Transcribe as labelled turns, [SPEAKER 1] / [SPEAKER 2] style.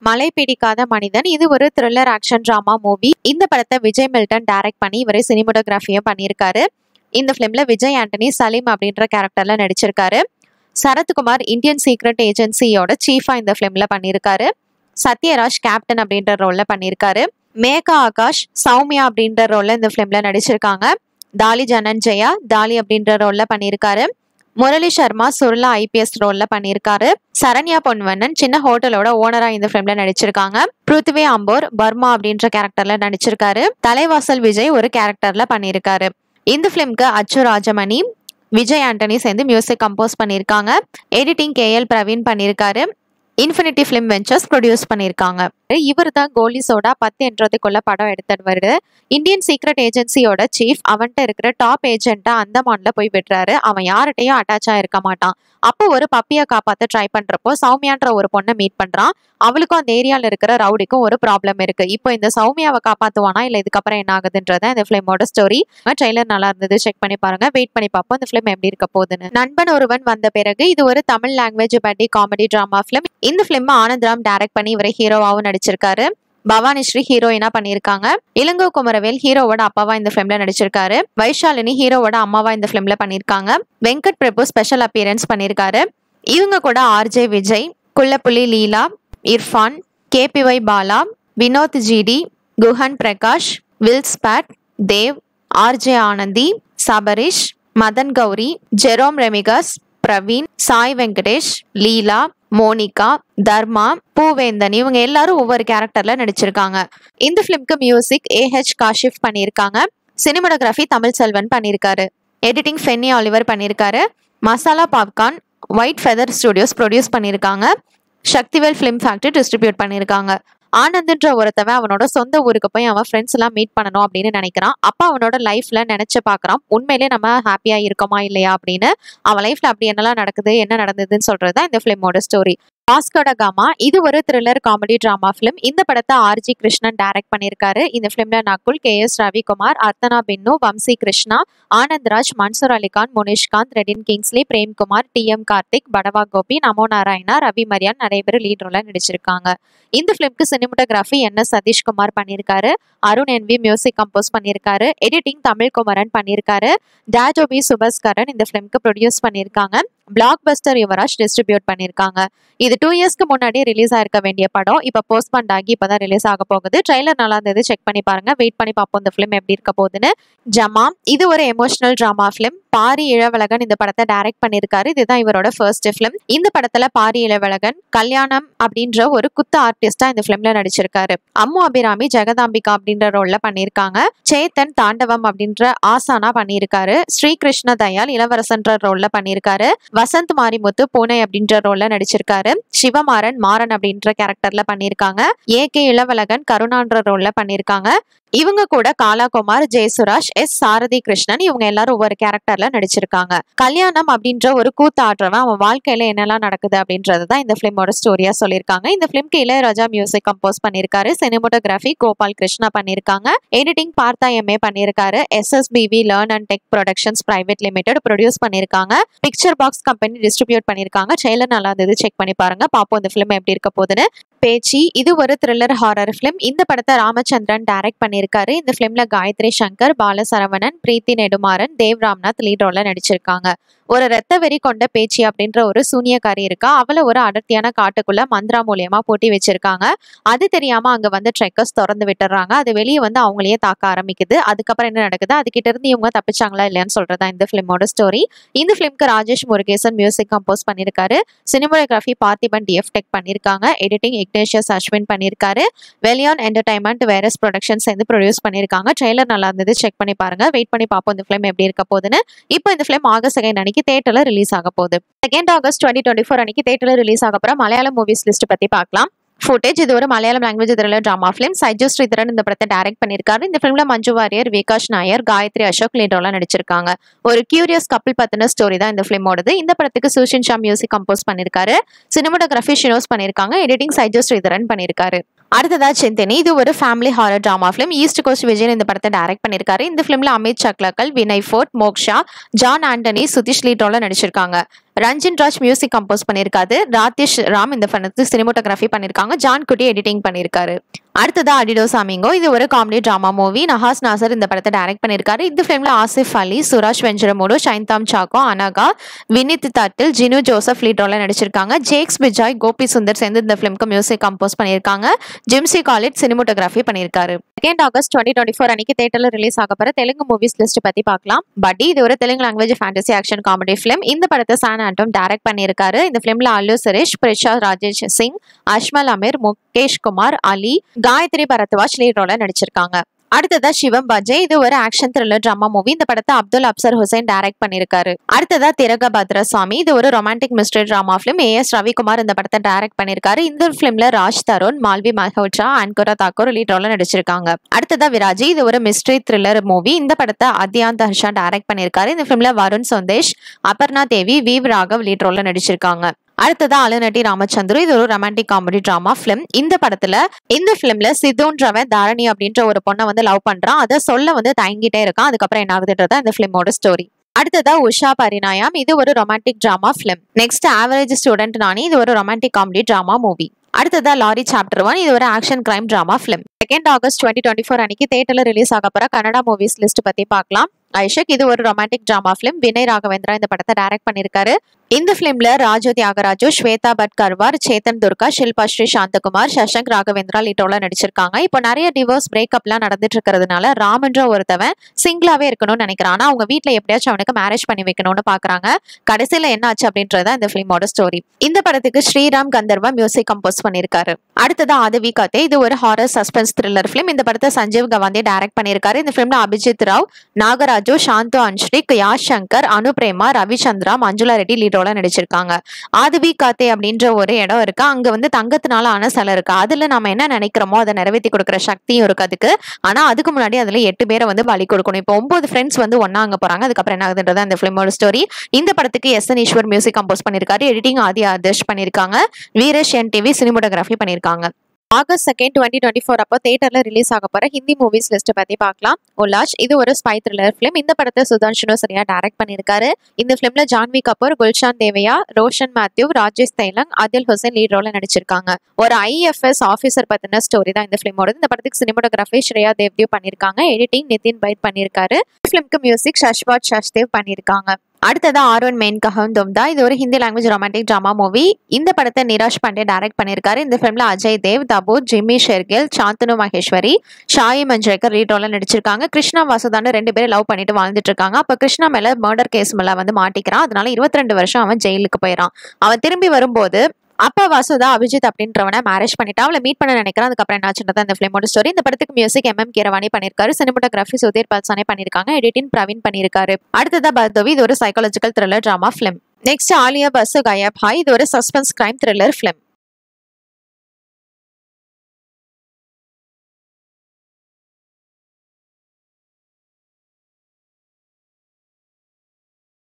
[SPEAKER 1] மலை பிடிக்காத மனிதன் இது ஒரு த்ரில்லர் ஆக்ஷன் டிராமா மூவி இந்த படத்தை விஜய் மில்டன் டைரக்ட் பண்ணி இவர் சினிமோட்டோகிராஃபியும் பண்ணியிருக்காரு இந்த ஃபிலிம்ல விஜய் ஆண்டனி சலீம் அப்படின்ற கேரக்டர்ல நடிச்சிருக்காரு சரத்குமார் இந்தியன் சீக்ரெட் ஏஜென்சியோட சீஃபா இந்த ஃபிலிம்ல பண்ணியிருக்காரு சத்யராஜ் கேப்டன் அப்படின்ற ரோல்ல பண்ணியிருக்காரு மேகா ஆகாஷ் சௌமியா அப்படின்ற ரோல்ல இந்த ஃபிலிம்ல நடிச்சிருக்காங்க தாலி ஜனன்ஜயா தாலி அப்படின்ற ரோல்ல பண்ணியிருக்காரு முரளி சர்மா சுருளா ஐபிஎஸ் ரோல்ல பண்ணியிருக்காரு சரண்யா பொன்வண்ணன் சின்ன ஹோட்டலோட ஓனரா இந்த ஃபிலிம்ல நடிச்சிருக்காங்க பிருத்வி அம்போர் பர்மா அப்படின்ற கேரக்டர்ல நடிச்சிருக்காரு தலைவாசல் விஜய் ஒரு கேரக்டர்ல பண்ணியிருக்காரு இந்த ஃபிலிம்க்கு அச்சு ராஜமணி விஜய் ஆண்டனி சேர்ந்து மியூசிக் கம்போஸ் பண்ணியிருக்காங்க எடிட்டிங் கேஎல் பிரவீன் பண்ணியிருக்காரு இன்ஃபினிட்டி ஃபிலிம் வெஞ்சர்ஸ் ப்ரொடியூஸ் பண்ணியிருக்காங்க இவர் தான் கோலி சோடா பத்து என்றதுக்குள்ள படம் எடுத்துட்டு வருது இந்தியன் சீக்ரெட் ஏஜென்சியோட சீஃப் அவன்கிட்ட இருக்கிற டாப் ஏஜென்ட்டா அந்தமான்ல போய் விடுறாரு அவன் யார்கிட்டயும் அட்டாச்சா இருக்க மாட்டான் அப்போ ஒரு பப்பியை காப்பாத்த ட்ரை பண்றப்போ சௌமியான்ற ஒரு பொண்ணை மீட் பண்றான் அவளுக்கும் அந்த ஏரியால இருக்கிற ரவுடிக்கும் ஒரு ப்ராப்ளம் இருக்கு இப்போ இந்த சௌமியாவை காப்பாத்துவானா இல்ல இதுக்கப்புறம் என்ன ஆகுதுன்றத இந்த ஃபிலிமோட ஸ்டோரி ட்ரெய்லர் நல்லா இருந்தது செக் பண்ணி பாருங்க வெயிட் பண்ணி பார்ப்போம் இந்த ஃபிலிம் எப்படி இருக்க போகுதுன்னு நண்பன் ஒருவன் வந்த பிறகு இது ஒரு Tamil language buddy comedy drama film இந்த ஃபிலிம் ஆனந்த் ராம் டைரக்ட் பண்ணி இவரை ஹீரோவாகவும் நடிச்சிருக்காரு பவானி ஸ்ரீ ஹீரோயினா பண்ணியிருக்காங்க இளங்கோ குமரவேல் ஹீரோவோட அப்பாவா இந்த ஃபிலிம்ல நடிச்சிருக்காரு வைஷாலினி ஹீரோவோட அம்மாவா இந்த ஃபிலிம்ல பண்ணியிருக்காங்க வெங்கட் பிரபு ஸ்பெஷல் அப்பியரன்ஸ் பண்ணியிருக்காரு இவங்க கூட RJ Vijay Kullappuli Leela Irfan KPY Bala Vinoth GT Guhan Prakash வில்ஸ் பேட் தேவ் ஆர்ஜே ஆனந்தி சபரிஷ் மதன் கௌரி ஜெரோம் ரெமிகஸ் பிரவீன் சாய் வெங்கடேஷ் லீலா மோனிகா தர்மா பூவேந்தன் இவங்க எல்லாரும் ஒவ்வொரு கேரக்டர்ல நடிச்சிருக்காங்க இந்த ஃபிலிம்க்கு மியூசிக் ஏஹெச் காஷிஃப் பண்ணியிருக்காங்க சினிமோட்டோகிராஃபி தமிழ் செல்வன் பண்ணியிருக்காரு எடிட்டிங் ஃபென்னி ஆலிவர் பண்ணியிருக்காரு Masala Popcorn White Feather Studios produce பண்ணியிருக்காங்க சக்திவேல் ஃபிலிம் ஃபேக்டரி டிஸ்ட்ரிபியூட் பண்ணியிருக்காங்க ஆனந்த்ன்ற ஒருத்தவன் அவனோட சொந்த ஊருக்கு போய் அவன் ஃப்ரெண்ட்ஸ் எல்லாம் மீட் பண்ணணும் அப்படின்னு நினைக்கிறான் அப்போ அவனோட லைஃப்ல நினைச்சு பார்க்கறான் உண்மையிலே நம்ம ஹாப்பியா இருக்கோமா இல்லையா அப்படின்னு அவன் லைஃப்ல அப்படி என்னெல்லாம் நடக்குது என்ன நடந்ததுன்னு சொல்றது தான் இந்த ஃபிலிமோட ஸ்டோரி ஆஸ்கோட காமா இது ஒரு த்ரில்லர் காமெடி டிராமா ஃபிலிம் இந்த படத்தை ஆர்ஜி கிருஷ்ணன் டைரக்ட் பண்ணியிருக்காரு இந்த ஃபிலிம்ல Nakul K S Ravikumar Arthana Binu Vamsi Krishna Anandraj Mansoor Ali Khan Munishkanth Redin Kingsley Premkumar T M Karthik Badava Gopi Namo Narayana Ravi Maryan நிறைய பேர் லீட் ரோல நடிச்சிருக்காங்க இந்த ஃபிலிம்க்கு சினிமோட்டோகிராஃபி என் எஸ் சதீஷ்குமார் பண்ணியிருக்காரு அருண் என்வி மியூசிக் கம்போஸ் பண்ணியிருக்காரு எடிட்டிங் தமிழ் குமரன் பண்ணியிருக்காரு டேஜோபி சுபஸ்கரன் இந்த ஃபிலிம்க்கு ப்ரொடியூஸ் பண்ணியிருக்காங்க பிளாக் பஸ்டர் யுவராஜ் டிஸ்ட்ரிபியூட் பண்ணியிருக்காங்க இது டூ இயர்ஸ்க்கு முன்னாடி ரிலீஸ் ஆயிருக்க வேண்டிய படம் இப்போ போஸ்ட்பண்ட் ஆகி இப்போதான் ரிலீஸ் ஆக போகுது ட்ரைலர் நல்லா இருந்தது செக் பண்ணி பாருங்க வெயிட் பண்ணி பார்ப்போம் இந்த ஃபிலிம் எப்படி இருக்க போகுதுன்னு ஜமாம் இது ஒரு emotional drama film Paari Elavazhagan இந்த படத்தை டைரக்ட் பண்ணியிருக்காரு இதுதான் இவரோட ஃபர்ஸ்ட் ஃபிலிம் இந்த படத்துல பாரி இளவழகன் கல்யாணம் அப்படின்ற ஒரு குத்து ஆர்டிஸ்டா இந்த ஃபிலிம்ல நடிச்சிருக்காரு அம்மு அபிராமி ஜெகதாம்பிகா அப்படின்ற ரோல்ல பண்ணியிருக்காங்க சேத்தன் தாண்டவம் அப்படின்ற ஆசானா பண்ணியிருக்காரு ஸ்ரீகிருஷ்ண தயாள் இளவரசன்ற ரோல்ல பண்ணியிருக்காரு வசந்த் மாரிமுத்து பூனை அப்படின்ற ரோல்ல நடிச்சிருக்காரு சிவமாறன் மாறன் அப்படின்ற கேரக்டர்ல பண்ணியிருக்காங்க ஏ கே இளவழகன் கருணான்ற ரோல்ல பண்ணியிருக்காங்க இவங்க கூட காலாகுமார் ஜெயசுராஜ் எஸ் சாரதி கிருஷ்ணன் இவங்க எல்லாரும் ஒவ்வொரு கேரக்டர்ல நடிச்சிருக்காங்க கல்யாணம் அப்படின்ற ஒரு கூத்து ஆடுறவன் அவன் வாழ்க்கையில என்னெல்லாம் நடக்குது அப்படின்றது தான் இந்த ஃபிலிமோட ஸ்டோரியா சொல்லியிருக்காங்க இந்த ஃபிலிம்க்கு இளையராஜா மியூசிக் கம்போஸ் பண்ணியிருக்காரு சினிமோட்டோகிராஃபி கோபால் கிருஷ்ணா பண்ணியிருக்காங்க எடிட்டிங் பார்த்தா எம்ஏ பண்ணியிருக்காரு S S P V learn and tech productions private limited produce பண்ணியிருக்காங்க பிக்சர் பாக்ஸ் கம்பெனி டிஸ்ட்ரிபியூட் பண்ணியிருக்காங்க ட்ரெய்லர் நல்லா இருந்தது செக் பண்ணி பாருங்க பாப்போம் இந்த ஃபிலிம் எப்படி இருக்க போகுதுன்னு பேச்சி இது ஒரு த்ரில்லர் ஹாரர் ஃபிலிம் இந்த படத்தை ராமச்சந்திரன் டைரக்ட் பண்ணியிருக்காரு இந்த ஃபிலிம்ல காயத்ரி சங்கர் பாலசரவணன் பிரீத்தி நெடுமாறன் தேவ் ராம்நாத் லீட் ரோல்ல நடிச்சிருக்காங்க ஒரு ரத்த வெறி கொண்ட பேச்சி அப்படின்ற ஒரு சூனியக்காரி இருக்கா அவளை ஒரு அடர்த்தியான காட்டுக்குள்ள மந்த்ரா மூலியமா பூட்டி வச்சிருக்காங்க அது தெரியாம அங்க வந்து ட்ரெக்கர்ஸ் திறந்து விட்டுறாங்க அது வெளியே வந்து அவங்களையே தாக்க ஆரம்பிக்குது அதுக்கப்புறம் என்ன நடக்குது அதுகிட்ட இருந்து இவங்க தப்பிச்சாங்களா இல்லையான்னு சொல்றதா இந்த ஃபிலிமோட ஸ்டோரி இந்த ஃபிலிம்க்கு ராஜேஷ் முருகேசன் மியூசிக் கம்போஸ் பண்ணியிருக்காரு சினிமோகிராஃபி பார்த்திபன் டிஎஃப் டெக் பண்ணியிருக்காங்க எடிட்டிங் இக்னேஷியஸ் அஸ்வின் பண்ணியிருக்காரு வெலியான் என்டர்டைன்மெண்ட் வேரஸ் ப்ரொடக்ஷன்ஸ் வந்து ப்ரொடியூஸ் பண்ணியிருக்காங்க ட்ரெய்லர் நல்லா இருந்தது செக் பண்ணி பாருங்க வெயிட் பண்ணி பார்ப்போம் இந்த ஃபிலிம் எப்படி இருக்க போகுதுன்னு இப்போ இந்த ஃபிலிம் ஆகஸ்ட் செகண்ட் அன்னைக்கு தேட்டர்ல ரிலீஸ் ஆக போகுது second August twenty twenty four அன்னைக்கு தேட்டர்ல ரிலீஸ் ஆக போற மலையாளம் மூவிஸ் லிஸ்ட் பத்தி பார்க்கலாம் ஃபுட்டேஜ் இது ஒரு Malayalam language thriller drama film Saiju Sreedharan இந்த படத்தை டைரக்ட் பண்ணியிருக்காரு இந்த ஃபிலிம்ல மஞ்சு வாரியர் விகாஷ் நாயர் காயத்ரி அசோக் லீடர்லாம் நடிச்சிருக்காங்க ஒரு கியூரியஸ் கப்பிள் பத்தின ஸ்டோரி தான் இந்த ஃபிலிமோடது இந்த படத்துக்கு சுஷின் ஷா மியூசிக் கம்போஸ் பண்ணியிருக்காரு சினிமோட்டோகிராஃபி ஷினோஸ் பண்ணியிருக்காங்க எடிட்டிங் சைஜு ஸ்ரீதரன் பண்ணியிருக்காரு அடுத்ததா சிந்தினி இது ஒரு family horror drama film East Coast Vijayan இந்த படத்தை டைரக்ட் பண்ணியிருக்காரு இந்த ஃபிலிம்ல அமித் சக்லக்கல் வினய் ஃபோர்ட் மோக்ஷா ஜான் ஆண்டனி சுதிஷ் லீட்டோல நடிச்சிருக்காங்க ரஞ்சின் ராஜ் மியூசிக் கம்போஸ் பண்ணியிருக்காரு ராதேஷ் ராம் இந்த படத்துக்கு சினிமோட்டோகிராஃபி பண்ணியிருக்காங்க ஜான் குட்டி எடிட்டிங் பண்ணியிருக்காரு அடுத்ததா அடிடோ சாமிங்கோ இது ஒரு comedy drama movie Nahas Nasar இந்த படத்தை டைரக்ட் பண்ணியிருக்காரு இந்த ஃபிலிம்ல ஆசிஃப் அலி சுராஜ் வெஞ்சரமோடு ஷைன்தாம் சாக்கோ அனகா வினித் தட்டில் ஜினு ஜோசப் லீட் ரோல நடிச்சிருக்காங்க ஜேக்ஸ் பிஜாய் கோபி சுந்தர் சேர்ந்து இந்த ஃபிலிம்க்கு மியூசிக் கம்போஸ் பண்ணியிருக்காங்க ஜிம்சி காலேஜ் சினிமோட்டோகிராஃபி பண்ணியிருக்காரு second August twenty twenty four அன்னைக்கு தேட்டர்ல ரிலீஸ் ஆக போற தெலுங்கு மூவிஸ் லிஸ்ட் பத்தி பார்க்கலாம் படி இது ஒரு Telugu language fantasy action comedy film இந்த படத்தை சான் ஆண்டம் டைரக்ட் பண்ணியிருக்காரு இந்த ஃபிலிம்ல அல்லு சுரேஷ் பிரிஷா ராஜேஷ் சிங் அஷ்மல் அமீர் முகேஷ் குமார் அலி காயத்ரி பரத்வாஜ் லீட் ரோல நடிச்சிருக்காங்க அடுத்ததா சிவம் பஜய் இது ஒரு ஆக்ஷன் த்ரில்லர் ட்ராமா மூவி இந்த படத்தை அப்துல் அப்சர் ஹுசைன் டைரக்ட் பண்ணியிருக்காரு அடுத்ததா திரக பத்ரசாமி இது ஒரு romantic mystery drama film A S Ravikumar இந்த படத்தை டைரக்ட் பண்ணியிருக்காரு இந்த ஃபிலிம்ல ராஜ் தருண் மால்வி மல்ஹோட்ரா அன்குரா தாக்கூர் லீட் ரோல நடிச்சிருக்காங்க அடுத்ததா விராஜி இது ஒரு மிஸ்ட்ரி த்ரில்லர் மூவி இந்த படத்தை அத்யாந்த் ஹர்ஷா டைரக்ட் பண்ணியிருக்காரு இந்த ஃபிலிம்ல வருண் சந்தேஷ் அபர்ணா தேவி வீவ் ராகவ் லீட் ரோல நடிச்சிருக்காங்க அடுத்ததா அலநட்டி ராமச்சந்திரு இது ஒரு ரொமான்டிக் காமெடி ட்ராமா ஃபிலிம் இந்த படத்துல இந்த ஃபிலிம்ல சிதுன்றவன் தாரணி அப்படின்ற ஒரு பொண்ணை வந்து லவ் பண்றான் அதை சொல்ல வந்து தயங்கிட்டே இருக்கான் அதுக்கப்புறம் என்ன ஆகுதுன்றதா இந்த ஃபிலிமோட ஸ்டோரி அடுத்ததா உஷா பரிணாயம் இது ஒரு romantic drama film next average student Nani இது ஒரு ரொமான்டிக் காமெடி ட்ராமா மூவி அடுத்ததா லாரி சாப்டர் ஒன் இது ஒரு action crime drama film second August twenty twenty four அன்னைக்கு தேட்டர்ல ரிலீஸ் ஆக போற கன்னடா மூவிஸ் லிஸ்ட் பத்தி பார்க்கலாம் ஐஷக் இது ஒரு romantic drama film Vinay Raghavendra இந்த படத்தை டைரக்ட் பண்ணியிருக்காரு இந்த ஃபிலிம்ல ராஜு தியாகராஜு ஸ்வேதா பட் கர்வார் சேத்தன் துர்கா ஷில்பா ஸ்ரீ சாந்தகுமார் சஷங்க் ராகவேந்திரா லீட்டோல நடிச்சிருக்காங்க இப்போ நிறைய டிவோர்ஸ் பிரேக்கப்லாம் நடந்துட்டு இருக்கிறதுனால ராமன்ற ஒருத்தவன் சிங்கிளாவே இருக்கணும்னு நினைக்கிறான் ஆனா அவங்க வீட்ல எப்படியாச்சும் அவனுக்கு மேரேஜ் பண்ணி வைக்கணும்னு பாக்குறாங்க கடைசியில என்ன ஆச்சு அப்படின்றத இந்த ஃபிலிமோட ஸ்டோரி இந்த படத்துக்கு ஸ்ரீராம் கந்தர்வா மியூசிக் கம்போஸ் பண்ணியிருக்காரு அடுத்தது ஆதவி கதை இது ஒரு ஹாரர் சஸ்பென்ஸ் த்ரில்லர் ஃபிலிம் இந்த படத்தை சஞ்சீவ் கவாந்தி டைரக்ட் பண்ணியிருக்காரு இந்த ஃபிலிம்ல அபிஜித் ராவ் நாகராஜு சாந்து அன்ஸ்ரிக் யாஷ் சங்கர் அனுபிரேமா ரவிச்சந்திரா மஞ்சுளா ரெட்டி லீடோல நடிச்சிருக்காங்க ஆதவி காத்தே அப்படின்ற ஒரு இடம் இருக்கு அங்க வந்து தங்கத்தினால ஆன சிலை இருக்கு அதுல நம்ம என்ன நினைக்கிறோமோ அதை நிறைவேற்றி கொடுக்குற சக்தியும் இருக்கு அதுக்கு ஆனா அதுக்கு முன்னாடி அதுல எட்டு பேரை வந்து பலி கொடுக்கணும் இப்போ ஒன்பது ஃப்ரெண்ட்ஸ் வந்து ஒன்னா அங்க போறாங்க அதுக்கப்புறம் என்ன ஆகுதுன்றது அந்த ஃபிலிமோட ஸ்டோரி இந்த படத்துக்கு S N Eswar music compose பண்ணியிருக்காரு எடிட்டிங் ஆதி ஆதர்ஷ் பண்ணியிருக்காங்க வீரேஷ் என் டிவி சினிமோட்டோகிராஃபி பண்ணியிருக்காங்க August second twenty twenty four அப்போ தேட்டர்ல ரிலீஸ் ஆக போற ஹிந்தி மூவிஸ் லிஸ்ட் பத்தி பார்க்கலாம் உல்லாஷ் இது ஒரு ஸ்பை த்ரில்லர் ஃபிலிம் இந்த படத்தை சுதான்ஷனு சரியா டைரக்ட் பண்ணியிருக்காரு இந்த ஃபிலிம்ல ஜான்வி கபூர் குல்ஷான் தேவையா ரோஷன் மேத்யூ ராஜேஷ் தைலங் ஆதில் ஹுசைன் லீட் ரோல நடிச்சிருக்காங்க ஒரு ஐஎஃப்எஸ் ஆஃபீஸர் பத்தின ஸ்டோரி தான் இந்த ஃபிலிமோட இந்த படத்துக்கு சினிமோட்டோகிராஃபி ஸ்ரேயா தேவ்டியூ பண்ணியிருக்காங்க எடிட்டிங் நிதின் பைட் பண்ணியிருக்காரு ஃபிலிம்க்கு மியூசிக் ஷஷ்வாத் ஷஷ்தேவ் பண்ணியிருக்காங்க அடுத்தது ஆர்வன் மெயின் கஹன் தும்தா இது ஒரு Hindi language romantic drama movie இந்த படத்தை நிராஷ் பாண்டே டைரக்ட் பண்ணியிருக்காரு இந்த ஃபிலிம்ல அஜய் தேவ் தபூர் ஜிம்மி ஷெர்கில் சாந்தனு மகேஸ்வரி ஷாயி மஞ்சேக்கர் ரீட்டோல நடிச்சிருக்காங்க கிருஷ்ணா வாசுதான்னு ரெண்டு பேரும் லவ் பண்ணிட்டு வாழ்ந்துட்டு இருக்காங்க அப்ப கிருஷ்ணா மேல மர்டர் கேஸ் மேல வந்து மாட்டிக்கிறான் அதனால இருபத்தி ரெண்டு வருஷம் அவன் ஜெயிலுக்கு போயிடறான் அவன் திரும்பி வரும்போது அப்பா வாசுதா அபிஜித் அப்படின்றவனை மேரேஜ் பண்ணிட்டா அவளை மீட் பண்ண நினைக்கிறான் அதுக்கப்புறம் என்னாச்சுன்றது அந்த ஃபிலிமோட ஸ்டோரி இந்த படத்துக்கு மியூசிக் எம் எம் கீரவாணி பண்ணிருக்காரு சினிமோட்டோகிராஃபி சுதீர் பல்சானே பண்ணிருக்காங்க எடிட்டிங் பிரவீன் பண்ணிருக்காரு அடுத்ததா பர்தவி இது ஒரு psychological thriller drama film next Aliya Basu Gayab Hai இது ஒரு சஸ்பென்ஸ் கிரைம் த்ரில்லர் ஃபிலிம்